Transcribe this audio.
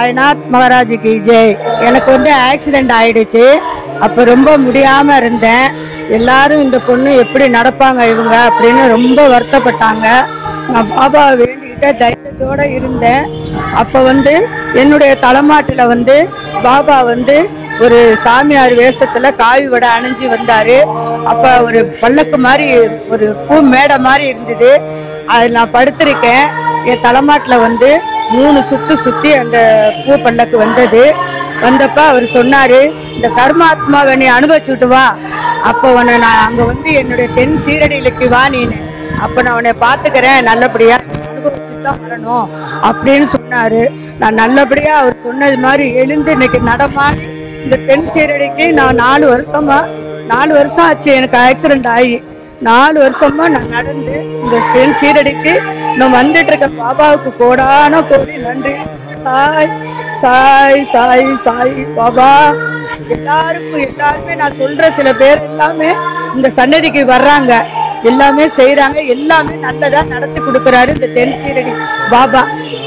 சாய்நாத் மகாராஜுக்கு ஜெய் எனக்கு வந்து ஆக்சிடென்ட் ஆயிடுச்சு அப்போ ரொம்ப முடியாம இருந்தேன் எல்லாரும் இந்த பொண்ணு எப்படி நடப்பாங்க இவங்க அப்படின்னு ரொம்ப வருத்தப்பட்டாங்க நான் பாபாவை வேண்டிக்கிட்ட தைரியத்தோட இருந்தேன் அப்போ வந்து என்னுடைய தலைமாட்டில் வந்து பாபா வந்து ஒரு சாமியார் வேஷத்துல காவி வடை அணிஞ்சு வந்தாரு அப்ப ஒரு பல்லக்கு மாதிரி ஒரு பூ மேடை மாதிரி இருந்தது அதில் நான் படுத்திருக்கேன் என் தலைமாட்டில் வந்து மூணு சுத்து சுத்தி அந்த பூ பல்லக்கு வந்தது வந்தப்ப அவர் சொன்னாரு இந்த கர்மாத்மாவை நீ அனுபவிச்சுட்டு வா அப்போ உன்னை நான் அங்க வந்து என்னுடைய தென் சீரடியிலுக்கு வா நீனு அப்போ நான் உன்னை பார்த்துக்கிறேன் நல்லபடியா அனுபவிச்சுட்டு தான் வரணும் அப்படின்னு சொன்னாரு நான் நல்லபடியா அவர் சொன்னது மாதிரி எழுந்து இன்னைக்கு நடமாடி இந்த தென் சீரடிக்கு நான் நாலு வருஷமா நாலு வருஷம் ஆச்சு எனக்கு ஆக்சிடென்ட் ஆகி நாலு வருஷமா நான் நடந்து இந்த தென் சீரடிக்கு நான் வந்துட்டு இருக்க பாபாவுக்கு கோடான கோடி நன்றி சாய் சாய் சாய் சாய் பாபா எல்லாருக்கும் எல்லாருமே நான் சொல்ற சில பேர் எல்லாமே இந்த சன்னதிக்கு வர்றாங்க எல்லாமே செய்றாங்க எல்லாமே நல்லதா நடத்தி கொடுக்கறாரு இந்த தென் சீரடி பாபா